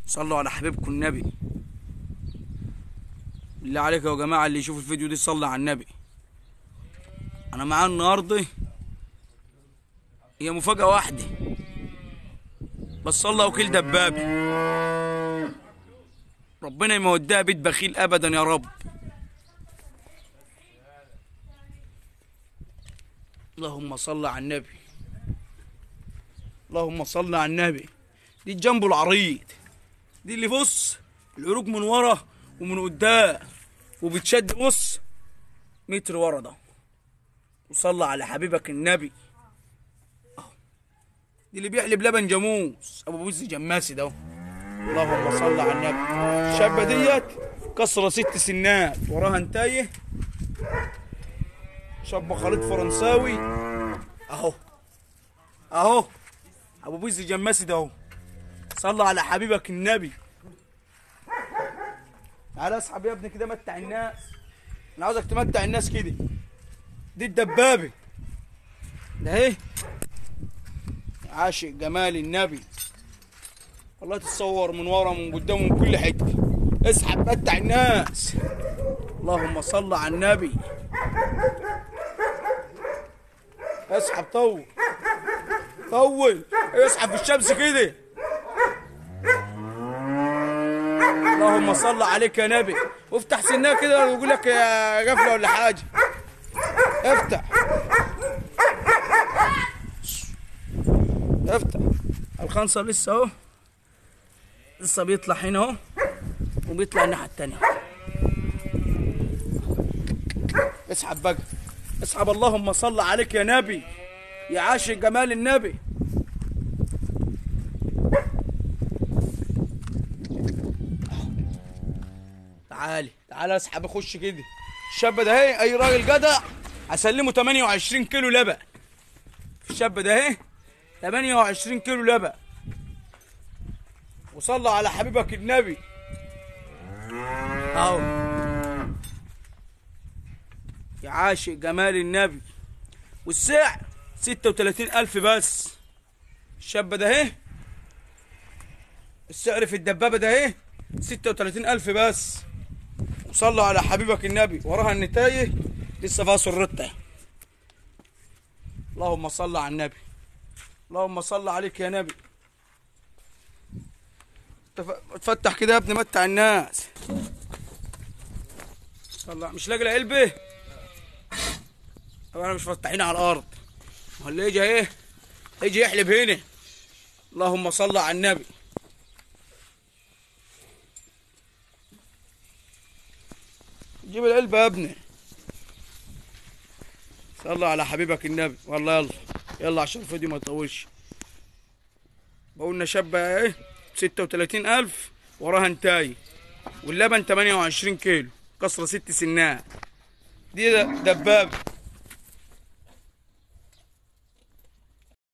صلوا على حبيبكم النبي بالله عليكم يا جماعه اللي يشوف الفيديو دي صلى على النبي انا معايا النهارده هي مفاجاه واحده بس صلى وكيل دبابي ربنا ما يوديها بيت بخيل ابدا يا رب اللهم صل على النبي اللهم صل على النبي دي جنبه العريض دي اللي بص العروق من ورا ومن قدام وبتشد بص متر ورا ده وصلى على حبيبك النبي أهو. دي اللي بيحلب لبن جاموس ابو بوز جماسي ده أهو. اللهم صل على النبي الشابه ديت كسره ست سنات وراها انتايه شاب خليط فرنساوي اهو اهو ابو بوز الجماسي ده اهو صلى على حبيبك النبي تعالى اسحب يا ابني كده متع الناس انا عاوزك تمتع الناس كده دي الدبابه ده اهي عاشق جمال النبي والله تتصور من ورا من قدام من كل حته اسحب متع الناس اللهم صل على النبي اسحب طول طول اسحب في الشمس كده اللهم صل عليك يا نبي وافتح سنها كده ويقول لك يا غفله ولا حاجه افتح افتح الخنصر لسه اهو لسه بيطلع هنا اهو وبيطلع الناحيه التانيه اسحب بقى اسحب اللهم صل عليك يا نبي يا عاشق جمال النبي تعالي تعالى اسحب اخش كده الشاب ده اهي اي راجل جدع هسلمه 28 كيلو لبن الشاب ده اهي 28 كيلو لبن وصلى على حبيبك النبي اهو يا عاشق جمال النبي والسعر 36000 بس الشاب ده اهي السعر في الدبابه ده اهي 36000 بس وصلوا على حبيبك النبي وراها النتايه لسه فيها سرتها اللهم صل على النبي اللهم صل عليك يا نبي تف- اتفتح كده يا ابني متع الناس طلع مش لاقي العلبه طبعا مش فتحين على الارض ما هو اللي يجي ايه يجي يحلب هنا اللهم صل على النبي جيب العلبة يا ابني صلى على حبيبك النبي والله يلا يلا عشان الفيديو ما يطولش بقولنا شابة ايه بستة وتلاتين ألف وراها انتاي واللبن تمانية وعشرين كيلو كسرة ست سنات دي دبابة